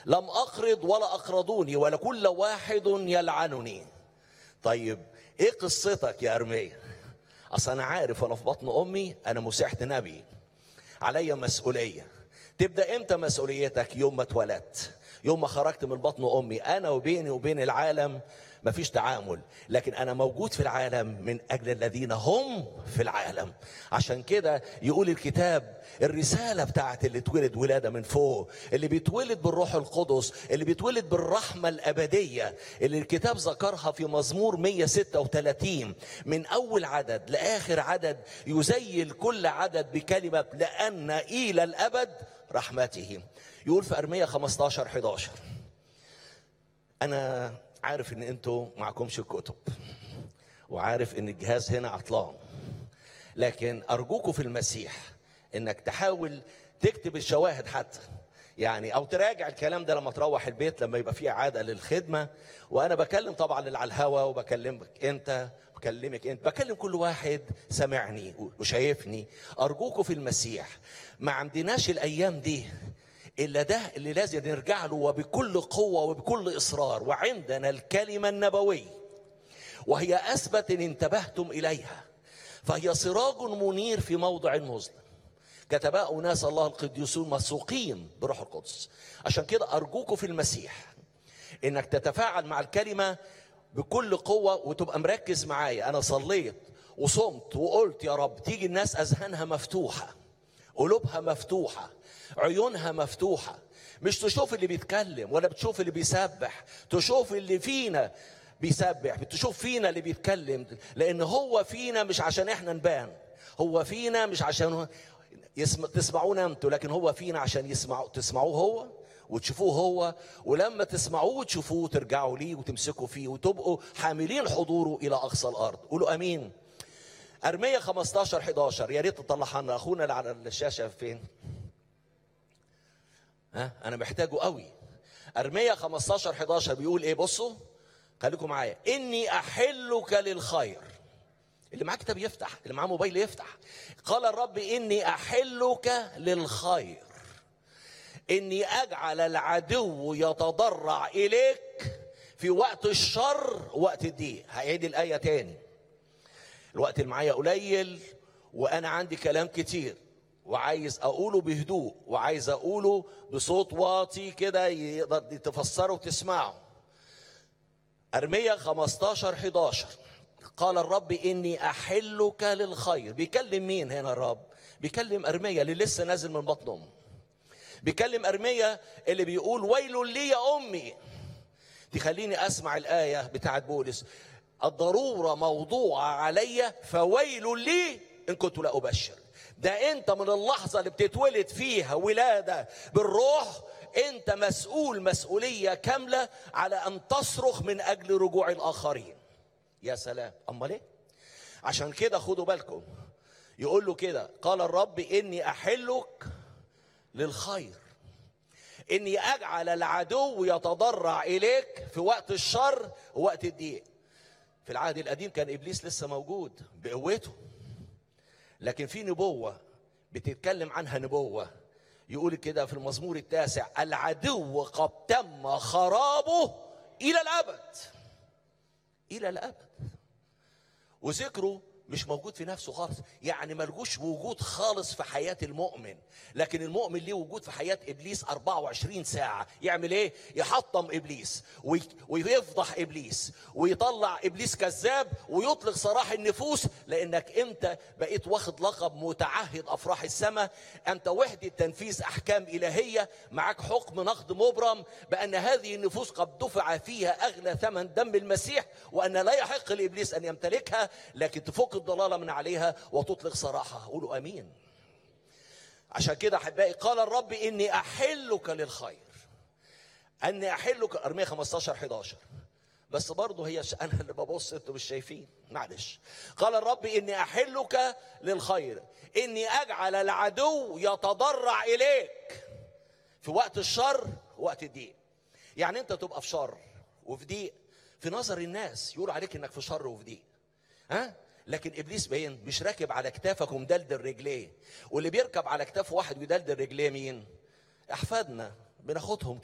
لم أقرض ولا أقرضوني ولا كل واحد يلعنني طيب ايه قصتك يا ارميا اصل انا عارف وانا في بطن امي انا مسيحت نبي عليا مسؤوليه تبدا امتى مسؤوليتك يوم ما اتولدت يوم ما خرجت من بطن امي انا وبيني وبين العالم مفيش تعامل لكن انا موجود في العالم من اجل الذين هم في العالم عشان كده يقول الكتاب الرساله بتاعت اللي اتولد ولاده من فوق اللي بيتولد بالروح القدس اللي بيتولد بالرحمه الابديه اللي الكتاب ذكرها في مزمور 136 من اول عدد لاخر عدد يزيل كل عدد بكلمه لان الى الابد رحمته يقول في ارميه 15 11 انا عارف ان انتوا معكمش الكتب وعارف ان الجهاز هنا عطلان لكن ارجوكوا في المسيح انك تحاول تكتب الشواهد حتى يعني او تراجع الكلام ده لما تروح البيت لما يبقى في اعاده للخدمه وانا بكلم طبعا اللي على الهوا وبكلمك انت بكلمك انت بكلم كل واحد سامعني وشايفني ارجوكوا في المسيح ما عندناش الايام دي الا ده اللي لازم نرجع له وبكل قوه وبكل اصرار وعندنا الكلمه النبويه وهي اثبت ان انتبهتم اليها فهي سراج منير في موضع مظلم كتباء ناس الله القديسون مسوقين بروح القدس عشان كده ارجوكم في المسيح انك تتفاعل مع الكلمه بكل قوه وتبقى مركز معايا انا صليت وصمت وقلت يا رب تيجي الناس اذهانها مفتوحه قلوبها مفتوحه عيونها مفتوحه مش تشوف اللي بيتكلم ولا بتشوف اللي بيسبح تشوف اللي فينا بيسبح بتشوف فينا اللي بيتكلم لان هو فينا مش عشان احنا نبان هو فينا مش عشان يسم... تسمعونا انتوا لكن هو فينا عشان يسمعوا تسمعوه هو وتشوفوه هو ولما تسمعوه وتشوفوه ترجعوا ليه وتمسكوا فيه وتبقوا حاملين حضوره الى اقصى الارض قولوا امين ارميه 15 11 يا ريت تطلعها لنا اخونا اللي على الشاشه فين ها انا محتاجه قوي ارميه 15 11 بيقول ايه بصوا خليكم معايا اني احلك للخير اللي معاه كتاب يفتح اللي معاه موبايل يفتح قال الرب اني احلك للخير اني اجعل العدو يتضرع اليك في وقت الشر وقت الضيق هعيد الايه تاني الوقت اللي معايا قليل وانا عندي كلام كتير وعايز اقوله بهدوء وعايز اقوله بصوت واطي كده يقدر تفسره وتسمعه ارميه 15 11 قال الرب اني احلك للخير بيكلم مين هنا الرب بيكلم ارميه اللي لسه نازل من بطن امه بيكلم ارميه اللي بيقول ويل لي يا امي تخليني اسمع الايه بتاعت بولس الضروره موضوعه علي فويل لي ان كنت لا ابشر ده انت من اللحظه اللي بتتولد فيها ولاده بالروح انت مسؤول مسؤوليه كامله على ان تصرخ من اجل رجوع الاخرين يا سلام امال ايه عشان كده خدوا بالكم يقول له كده قال الرب اني احلك للخير اني اجعل العدو يتضرع اليك في وقت الشر ووقت الضيق في العهد القديم كان ابليس لسه موجود بقوته لكن في نبوه بتتكلم عنها نبوه يقول كده في المزمور التاسع العدو قد تم خرابه الى الابد الى الابد وذكره مش موجود في نفسه خالص يعني ملجوش وجود خالص في حياة المؤمن لكن المؤمن ليه وجود في حياة إبليس 24 ساعة يعمل إيه يحطم إبليس ويفضح إبليس ويطلع إبليس كذاب ويطلق سراح النفوس لأنك أنت بقيت واخد لقب متعهد أفراح السماء أنت وحدة تنفيذ أحكام إلهية معك حكم نقد مبرم بأن هذه النفوس قد دفع فيها أغلى ثمن دم المسيح وأن لا يحق لإبليس أن يمتلكها لكن تفك الضلالة من عليها وتطلق سراحها قولوا أمين عشان كده أحبائي قال الرب إني أحلك للخير أني أحلك أرمية 15 11 بس برضه هي أنا اللي ببص أنتوا مش شايفين معلش قال الرب إني أحلك للخير إني أجعل العدو يتضرع إليك في وقت الشر وقت الضيق يعني أنت تبقى في شر وفي ضيق في نظر الناس يقول عليك إنك في شر وفي ضيق ها لكن ابليس باين مش راكب على كتافك ومدلدل رجليه واللي بيركب على كتاف واحد ويدلدل رجليه مين احفادنا بناخدهم